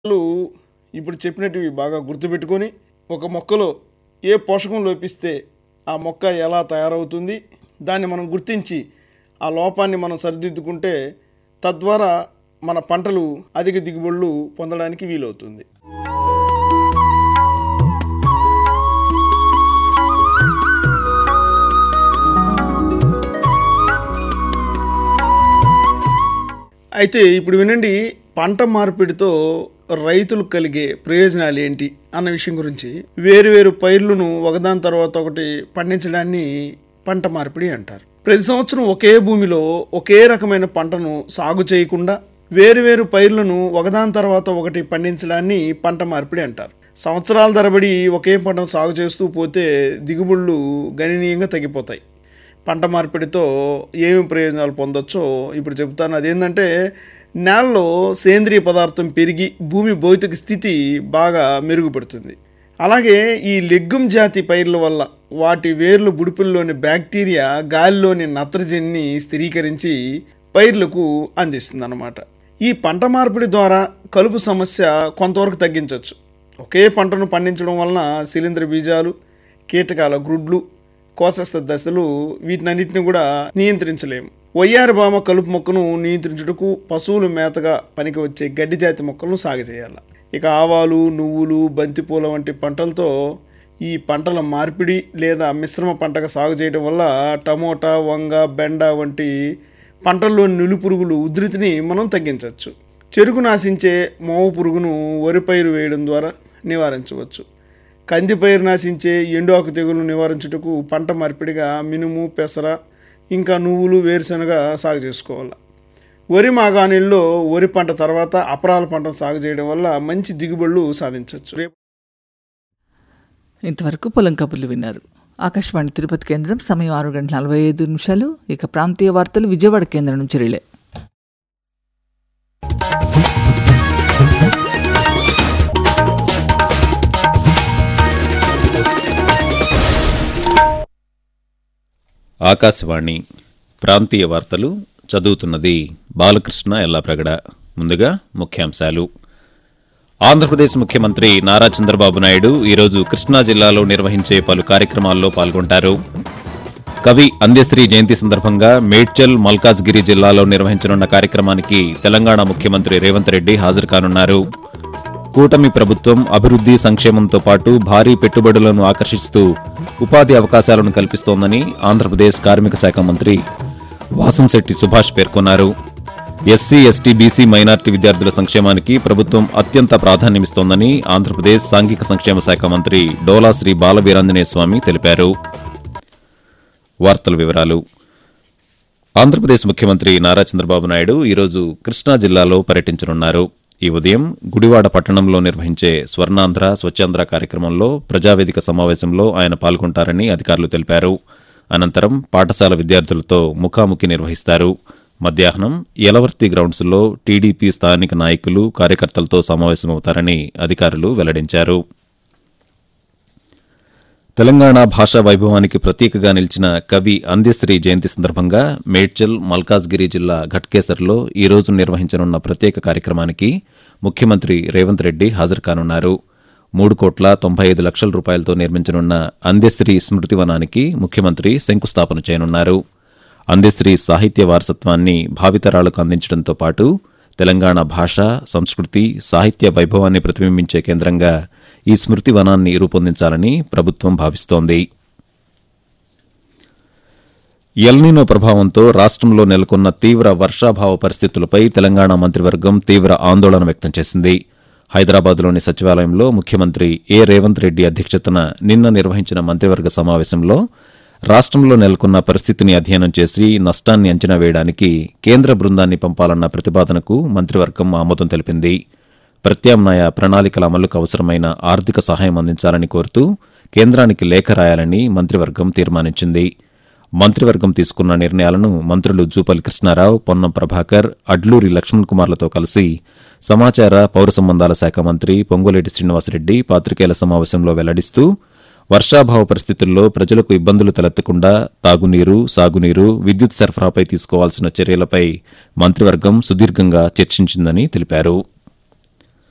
వాళ్ళు ఇప్పుడు చెప్పినట్టువి బాగా గుర్తుపెట్టుకొని ఒక మొక్కలో ఏ పోషకం లోపిస్తే ఆ మొక్క ఎలా తయారవుతుంది దాన్ని మనం గుర్తించి ఆ లోపాన్ని మనం సరిదిద్దుకుంటే తద్వారా మన పంటలు అధిక దిగుబడులు పొందడానికి వీలవుతుంది అయితే ఇప్పుడు వినండి పంట మార్పిడితో రైతులకు కలిగే ప్రయోజనాలు ఏంటి అన్న విషయం గురించి వేరువేరు పైర్లను ఒకదాని తర్వాత ఒకటి పండించడాన్ని పంట మార్పిడి అంటారు ప్రతి సంవత్సరం ఒకే భూమిలో ఒకే రకమైన పంటను సాగు చేయకుండా వేరువేరు పైర్లను ఒకదాని తర్వాత ఒకటి పండించడాన్ని పంట మార్పిడి అంటారు సంవత్సరాల తరబడి ఒకే పంటను సాగు చేస్తూ పోతే దిగుబడులు గణనీయంగా తగ్గిపోతాయి పంట మార్పిడితో ఏమి ప్రయోజనాలు పొందొచ్చో ఇప్పుడు చెబుతాను అదేంటంటే నేలలో సేంద్రియ పదార్థం పెరిగి భూమి భౌతిక స్థితి బాగా మెరుగుపడుతుంది అలాగే ఈ లెగ్గుమ్ జాతి పైర్ల వల్ల వాటి వేర్లు బుడిపుల్లోని బ్యాక్టీరియా గాలిలోని నత్రజనిని స్థిరీకరించి పైర్లకు అందిస్తుంది అన్నమాట ఈ పంట మార్పిడి ద్వారా కలుపు సమస్య కొంతవరకు తగ్గించవచ్చు ఒకే పంటను పండించడం వలన శిలీంద్ర బీజాలు కీటకాల గ్రుడ్లు కోసస్థ దశలు వీటినన్నిటిని కూడా నియంత్రించలేము వయ్యారి బామ కలుపు మొక్కను నియంత్రించుటకు పశువుల మేతగా పనికి వచ్చే గడ్డి జాతి మొక్కలను సాగు చేయాలి ఇక ఆవాలు నువ్వులు బంతిపూల వంటి పంటలతో ఈ పంటల మార్పిడి లేదా మిశ్రమ పంటగా సాగు చేయడం వల్ల టమోటా వంగ బెండ వంటి పంటల్లో నులి పురుగులు ఉధృతిని మనం తగ్గించవచ్చు చెరుకు నాశించే మోవ పురుగును వరి పైరు వేయడం ద్వారా నివారించవచ్చు కంది పైరు నాశించే ఎండు ఆకు తెగులు నివారించుటకు పంట మార్పిడిగా మినుము పెసర ఇంకా నువ్వులు వేరుశనగ సాగు చేసుకోవాలి వరి మాగాణిల్లో వరి పంట తర్వాత అపరాల పంట సాగు చేయడం వల్ల మంచి దిగుబడులు సాధించవచ్చు రేపు ఇంతవరకు పొలం కబుర్లు విన్నారు ఆకాశవాణి తిరుపతి కేంద్రం సమయం ఆరు గంటల నలభై ఐదు నిమిషాలు ఇక ప్రాంతీయ వార్తలు విజయవాడ కేంద్రం నుంచి రిలే ఆకాశవాణి ప్రాంతీయ వార్తలు చదువుతున్నది బాలకృష్ణ ఎల్లాప్రగడ ముందుగా ముఖ్యాంశాలు ఆంధ్రప్రదేశ్ ముఖ్యమంత్రి నారా చంద్రబాబు నాయుడు ఈరోజు కృష్ణా జిల్లాలో నిర్వహించే పలు కార్యక్రమాల్లో పాల్గొంటారు కవి అంద్యశ్రీ జయంతి సందర్భంగా మేడ్చల్ మల్కాజ్గిరి జిల్లాలో నిర్వహించనున్న కార్యక్రమానికి తెలంగాణ ముఖ్యమంత్రి రేవంత్ రెడ్డి హాజరు కానున్నారు కూటమి ప్రభుత్వం అభివృద్ది సంక్షేమంతో పాటు భారీ పెట్టుబడులను ఆకర్షిస్తూ ఉపాధి అవకాశాలను కల్పిస్తోందని ఆంధ్రప్రదేశ్ కార్మిక శాఖ మంత్రి వాసంశెట్టి సుభాష్ పేర్కొన్నారు ఎస్సీ ఎస్టీ బీసీ మైనార్టీ విద్యార్థుల సంక్షేమానికి ప్రభుత్వం అత్యంత ప్రాధాన్యమిస్తోందని ఆంధ్రప్రదేశ్ సాంఘిక సంక్షేమ శాఖ మంత్రి డోలా శ్రీ బాలవీరాంజనేయ స్వామి తెలిపారు వార్తల వివరాలు ఆంధ్రప్రదేశ్ ముఖ్యమంత్రి నారా చంద్రబాబు నాయుడు ఈరోజు కృష్ణా జిల్లాలో పర్యటించనున్నారు ఈ ఉదయం గుడివాడ పట్టణంలో నిర్వహించే స్వర్ణాంధ్ర స్వచ్ఛాంధ్ర కార్యక్రమంలో ప్రజావేదిక సమావేశంలో ఆయన పాల్గొంటారని అధికారులు తెలిపారు అనంతరం పాఠశాల విద్యార్థులతో ముఖాముఖి నిర్వహిస్తారు మధ్యాహ్నం యలవర్తి గ్రౌండ్స్లో టీడీపీ స్థానిక నాయకులు కార్యకర్తలతో సమావేశమవుతారని అధికారులు వెల్లడించారు తెలంగాణ భాషా వైభవానికి ప్రతీకగా నిలిచిన కవి అంద్యశ్రీ జయంతి సందర్భంగా మేడ్చల్ మల్కాజ్గిరి జిల్లా ఘట్కేసర్లో ఈ రోజు నిర్వహించనున్న ప్రత్యేక కార్యక్రమానికి ముఖ్యమంత్రి రేవంత్ రెడ్డి హాజరు కానున్నారు మూడు కోట్ల తొంభై ఐదు లక్షల రూపాయలతో నిర్మించనున్న అంద్యశ్రీ స్మృతివనానికి ముఖ్యమంత్రి శంకుస్థాపన చేయనున్నారు అంద్యశ్రీ సాహిత్య వారసత్వాన్ని భావితరాలకు అందించడంతో పాటు తెలంగాణ భాష సంస్కృతి సాహిత్య వైభవాన్ని ప్రతిబింబించే కేంద్రంగా ఈ స్మృతి వనాన్ని రూపొందించాలని ప్రభుత్వం భావిస్తోంది ఎల్నినో ప్రభావంతో రాష్ట్రంలో నెలకొన్న తీవ్ర వర్షాభావ పరిస్థితులపై తెలంగాణ మంత్రివర్గం తీవ్ర ఆందోళన వ్యక్తం చేసింది హైదరాబాద్లోని సచివాలయంలో ముఖ్యమంత్రి ఏ రేవంత్ రెడ్డి అధ్యక్షతన నిన్న నిర్వహించిన మంత్రివర్గ సమావేశంలో రాష్ట్రంలో నెలకొన్న పరిస్థితిని అధ్యయనం చేసి నష్టాన్ని అంచనా వేయడానికి కేంద్ర బృందాన్ని పంపాలన్న ప్రతిపాదనకు మంత్రివర్గం ఆమోదం తెలిపింది ప్రత్యామ్నాయ ప్రణాళికల అమలుకు అవసరమైన ఆర్థిక సహాయం అందించాలని కోరుతూ కేంద్రానికి లేఖ రాయాలని మంత్రివర్గం తీర్మానించింది మంత్రివర్గం తీసుకున్న నిర్ణయాలను మంత్రులు జూపల్లి కృష్ణారావు పొన్నం ప్రభాకర్ అడ్లూరి లక్ష్మణ్ కుమార్లతో కలిసి సమాచార పౌర సంబంధాల శాఖ మంత్రి పొంగులేటి శ్రీనివాసరెడ్డి పాత్రికేయుల సమావేశంలో వెల్లడిస్తూ వర్షాభావ పరిస్థితుల్లో ప్రజలకు ఇబ్బందులు తలెత్తకుండా తాగునీరు సాగునీరు విద్యుత్ సరఫరాపై తీసుకోవాల్సిన చర్యలపై మంత్రివర్గం సుదీర్ఘంగా చర్చించిందని తెలిపారు